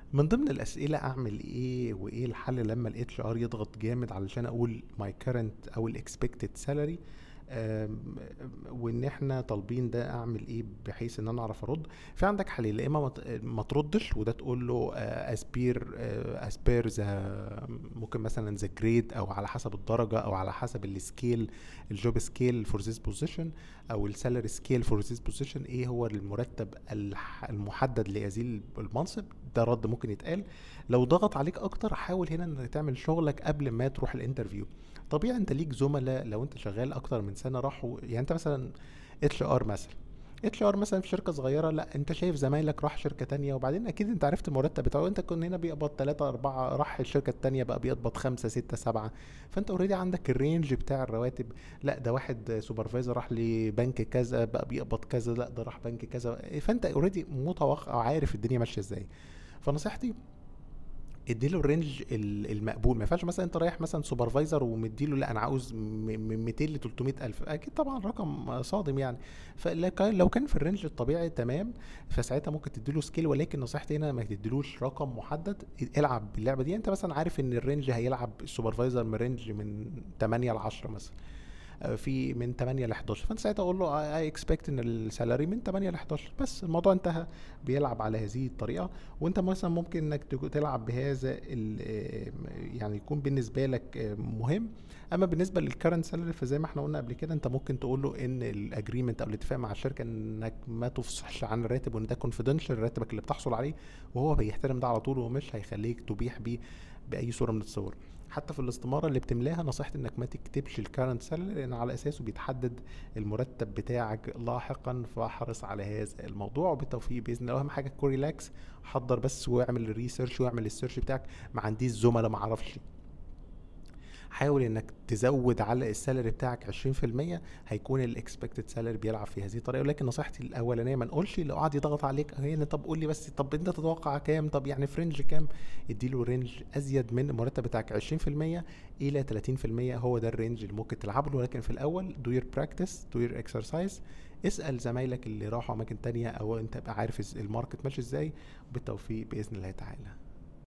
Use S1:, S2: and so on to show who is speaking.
S1: من ضمن الاسئله اعمل ايه وايه الحل لما الاتش ار يضغط جامد علشان اقول ماي كرنت او الاكسبكتد سالري وان احنا طالبين ده اعمل ايه بحيث ان انا اعرف ارد في عندك حلين يا اما ما ت- ما تردش وده تقول له اسبير اسبير ذا ممكن مثلا ذا جريد او على حسب الدرجه او على حسب السكيل الجوب سكيل فور ذيس بوزيشن او السالري سكيل فور ذيس بوزيشن ايه هو المرتب الح- المحدد لهذه المنصب ده رد ممكن يتقال لو ضغط عليك اكتر حاول هنا انك تعمل شغلك قبل ما تروح الانترفيو طبيعي انت ليك زملاء لو انت شغال اكتر من سنه راحوا يعني انت مثلا اتش ار مثلا اتش ار مثلا في شركه صغيره لا انت شايف زمايلك راح شركه تانية وبعدين اكيد انت عرفت المرتب بتاعه انت كنت هنا بيقبض 3 4 راح الشركه التانية بقى بيقبض 5 6 7 فانت اوريدي عندك الرينج بتاع الرواتب لا ده واحد سوبرفايزر راح لبنك كذا بقى بيقبض كذا لا ده راح بنك كذا فانت اوريدي متوقع او عارف الدنيا ماشيه ازاي فنصيحتي اديله الرينج ال- المقبول ما ينفعش مثلا انت رايح مثلا سوبرفايزر ومديله لا انا عاوز م- من 200 ل 300 الف اكيد طبعا رقم صادم يعني فلو كان في الرينج الطبيعي تمام فساعتها ممكن تديله سكيل ولكن نصيحتي هنا ما تديلوش رقم محدد العب باللعبه دي انت مثلا عارف ان الرينج هيلعب السوبرفايزر من رينج من 8 ل 10 مثلا آه، في من 8 ل 11 فانت ساعتها اقول له اي اكسبكت ان السالري من 8 ل 11 بس الموضوع انتهى بيلعب على هذه الطريقه وانت مثلا ممكن انك تج- تلعب بهذا ال- آه، يعني يكون بالنسبه لك آه، مهم اما بالنسبه للكرنت سالري فزي ما احنا قلنا قبل كده انت ممكن تقول له ان الاجريمنت او الاتفاق مع الشركه انك ما تفصحش عن الراتب وان ده كونفيدنشال راتبك اللي بتحصل عليه وهو بيحترم ده على طول ومش هيخليك تبيح بيه باي صوره من الصور حتى في الاستماره اللي بتملاها نصيحتي انك ما تكتبش الكارنت سالري لان على اساسه بيتحدد المرتب بتاعك لاحقا فاحرص على هذا الموضوع وبالتوفيق باذن الله اهم حاجه تكون ريلاكس حضر بس واعمل الريسيرش واعمل السيرش بتاعك ما عنديش زملاء ما اعرفش حاول انك تزود على السالري بتاعك 20% هيكون الاكسبكتد سالري بيلعب في هذه الطريقه ولكن نصيحتي الاولانيه ما نقولش لو قعد يضغط عليك هنا طب قول لي بس طب انت تتوقع كام طب يعني في رينج كام اديله رينج ازيد من المرتب بتاعك 20% الى 30% هو ده الرينج اللي ممكن تلعب له ولكن في الاول دو يور براكتس دو يور اكسرسايز اسال زمايلك اللي راحوا اماكن تانية او انت بقى عارف الماركت ماشي ازاي بالتوفيق باذن الله تعالى